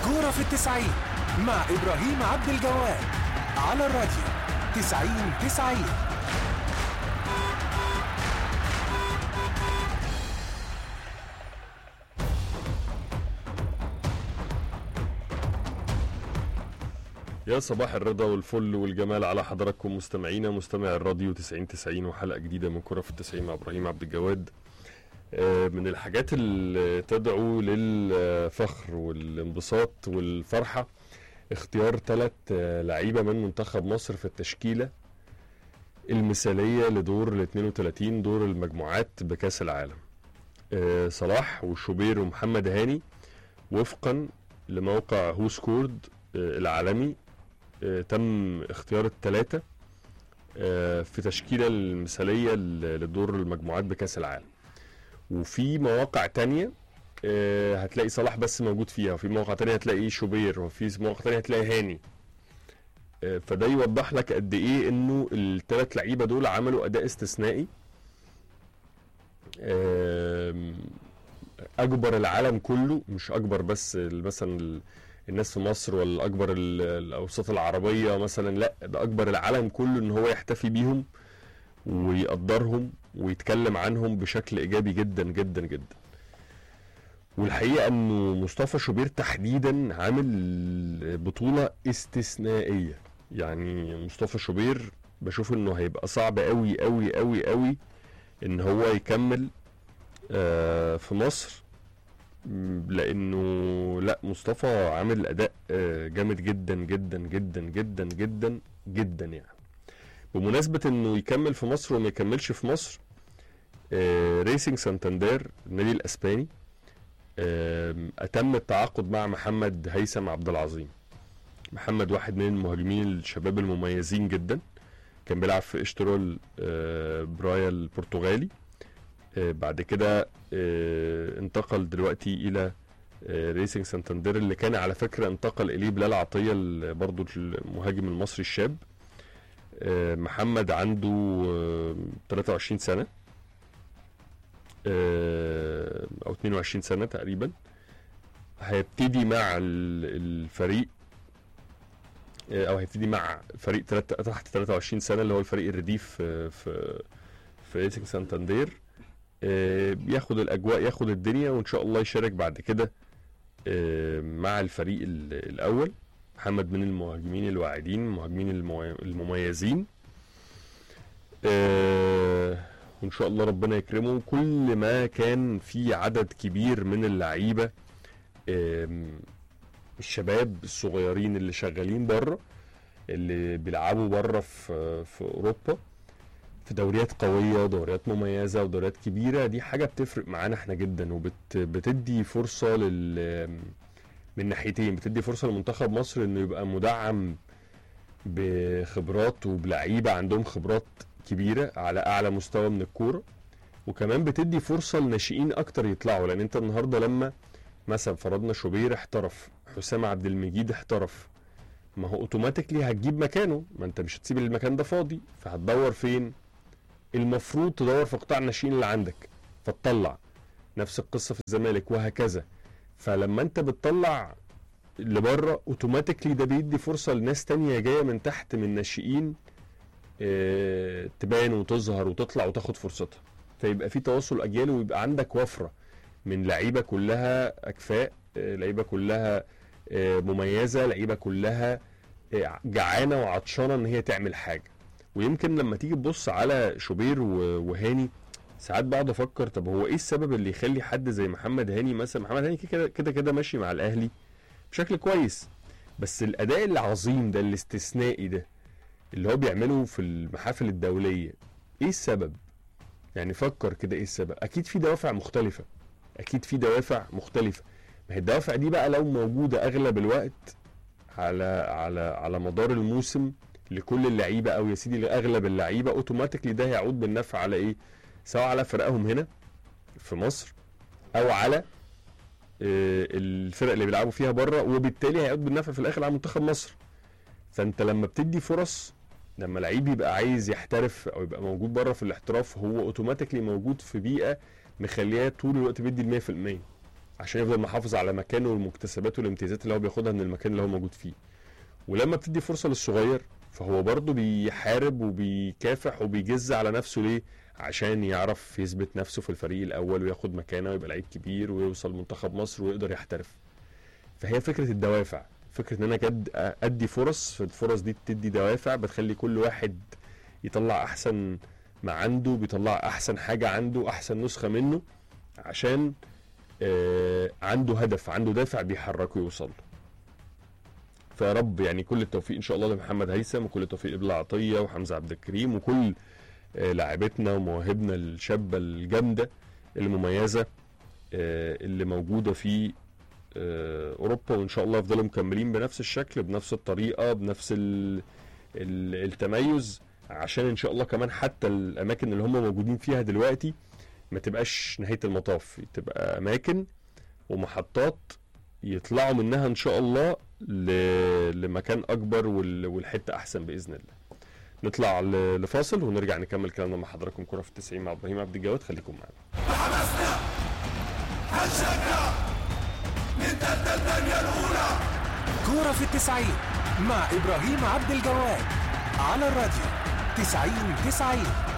كورة في التسعين مع إبراهيم عبد الجواد على الراديو تسعين تسعين يا صباح الرضا والفل والجمال على حضراتكم مستمعينا مستمع الراديو 90 90 وحلقه جديده من كره في التسعين مع ابراهيم عبد الجواد آه، من الحاجات اللي تدعو للفخر والانبساط والفرحه اختيار ثلاث لعيبه من منتخب مصر في التشكيله المثاليه لدور ال 32 دور المجموعات بكاس العالم آه، صلاح وشوبير ومحمد هاني وفقا لموقع هو سكورد آه، العالمي آه، تم اختيار الثلاثة في تشكيلة المثالية ل- لدور المجموعات بكأس العالم وفي مواقع تانية آه، هتلاقي صلاح بس موجود فيها وفي مواقع تانية هتلاقي شوبير وفي مواقع تانية هتلاقي هاني آه، فده يوضح لك قد ايه انه الثلاث لعيبة دول عملوا اداء استثنائي آم، اجبر العالم كله مش اجبر بس مثلا ال- الناس في مصر ولا اكبر ال- الاوساط العربيه مثلا لا ده اكبر العالم كله ان هو يحتفي بيهم ويقدرهم ويتكلم عنهم بشكل ايجابي جدا جدا جدا والحقيقه انه مصطفى شوبير تحديدا عامل بطوله استثنائيه يعني مصطفى شوبير بشوف انه هيبقى صعب قوي قوي قوي قوي ان هو يكمل آه، في مصر م، لانه لا مصطفى عامل اداء آه، جامد جدا جدا جدا جدا جدا جدا يعني بمناسبه انه يكمل في مصر وما يكملش في مصر آه، ريسينج سانتاندير النادي الاسباني آم، اتم التعاقد مع محمد هيثم عبد العظيم محمد واحد من المهاجمين الشباب المميزين جدا كان بيلعب في اشترول آه، برايا البرتغالي آه، بعد كده آه، انتقل دلوقتي الى آه، ريسينج سانتاندير اللي كان على فكره انتقل اليه بلال عطيه ال- برضو المهاجم المصري الشاب آه، محمد عنده آه، 23 سنه آه، او 22 سنه تقريبا هيبتدي مع ال- الفريق آه، او هيبتدي مع فريق تلات- تحت 23 سنه اللي هو الفريق الرديف آه، في في ريسينج سانتاندير آه، ياخد الاجواء ياخد الدنيا وان شاء الله يشارك بعد كده آه، مع الفريق ال- الاول محمد من المهاجمين الواعدين المهاجمين المو- المميزين آه، وان شاء الله ربنا يكرمه كل ما كان في عدد كبير من اللعيبه آم، الشباب الصغيرين اللي شغالين بره اللي بيلعبوا بره في في اوروبا في دوريات قويه ودوريات مميزه ودوريات كبيره دي حاجه بتفرق معانا احنا جدا وبتدي فرصه لل من ناحيتين بتدي فرصه لمنتخب مصر انه يبقى مدعم بخبرات وبلعيبه عندهم خبرات كبيره على اعلى مستوى من الكوره وكمان بتدي فرصه لناشئين اكتر يطلعوا لان انت النهارده لما مثلا فرضنا شوبير احترف حسام عبد المجيد احترف ما هو اوتوماتيكلي هتجيب مكانه ما انت مش هتسيب المكان ده فاضي فهتدور فين المفروض تدور في قطاع الناشئين اللي عندك فتطلع نفس القصه في الزمالك وهكذا فلما انت بتطلع اللي بره اوتوماتيكلي ده بيدي فرصه لناس تانية جايه من تحت من ناشئين اه تبان وتظهر وتطلع وتاخد فرصتها فيبقى في تواصل اجيال ويبقى عندك وفره من لعيبه كلها اكفاء آه، لعيبه كلها آه، مميزه لعيبه كلها آه، جعانه وعطشانه ان هي تعمل حاجه ويمكن لما تيجي تبص على شوبير و- وهاني ساعات بقعد افكر طب هو ايه السبب اللي يخلي حد زي محمد هاني مثلا محمد هاني كده كده كده ماشي مع الاهلي بشكل كويس بس الاداء العظيم ده الاستثنائي ده اللي هو بيعمله في المحافل الدوليه ايه السبب يعني فكر كده ايه السبب اكيد في دوافع مختلفه اكيد في دوافع مختلفه ما هي الدوافع دي بقى لو موجوده اغلب الوقت على على على مدار الموسم لكل اللعيبه او يا سيدي لاغلب اللعيبه اوتوماتيكلي ده هيعود بالنفع على ايه سواء على فرقهم هنا في مصر او على آه، الفرق اللي بيلعبوا فيها بره وبالتالي هيعود بالنفع في الاخر على منتخب مصر فانت لما بتدي فرص لما لعيب يبقى عايز يحترف او يبقى موجود بره في الاحتراف هو اوتوماتيكلي موجود في بيئه مخليه طول الوقت بيدي ال 100% عشان يفضل محافظ على مكانه والمكتسبات والامتيازات اللي هو بياخدها من المكان اللي هو موجود فيه ولما بتدي فرصه للصغير فهو برضه بيحارب وبيكافح وبيجز على نفسه ليه عشان يعرف يثبت نفسه في الفريق الاول وياخد مكانه ويبقى لعيب كبير ويوصل منتخب مصر ويقدر يحترف فهي فكره الدوافع فكره ان انا جد ادي فرص فالفرص دي بتدي دوافع بتخلي كل واحد يطلع احسن ما عنده بيطلع احسن حاجه عنده احسن نسخه منه عشان آه عنده هدف عنده دافع بيحركه يوصل له فيا رب يعني كل التوفيق ان شاء الله لمحمد هيثم وكل التوفيق لابلا عطيه وحمزه عبد الكريم وكل آه لاعبتنا ومواهبنا الشابه الجامده المميزه آه اللي موجوده في آه اوروبا وان شاء الله يفضلوا مكملين بنفس الشكل بنفس الطريقه بنفس ال ال التميز عشان ان شاء الله كمان حتى الاماكن اللي هم موجودين فيها دلوقتي ما تبقاش نهايه المطاف تبقى اماكن ومحطات يطلعوا منها ان شاء الله ل- لمكان اكبر وال- والحته احسن باذن الله نطلع ل- لفاصل ونرجع نكمل كلامنا مع حضراتكم كره في التسعين مع ابراهيم عبد الجواد خليكم معانا كورة في التسعين مع إبراهيم عبد الجواد على الراديو تسعين تسعين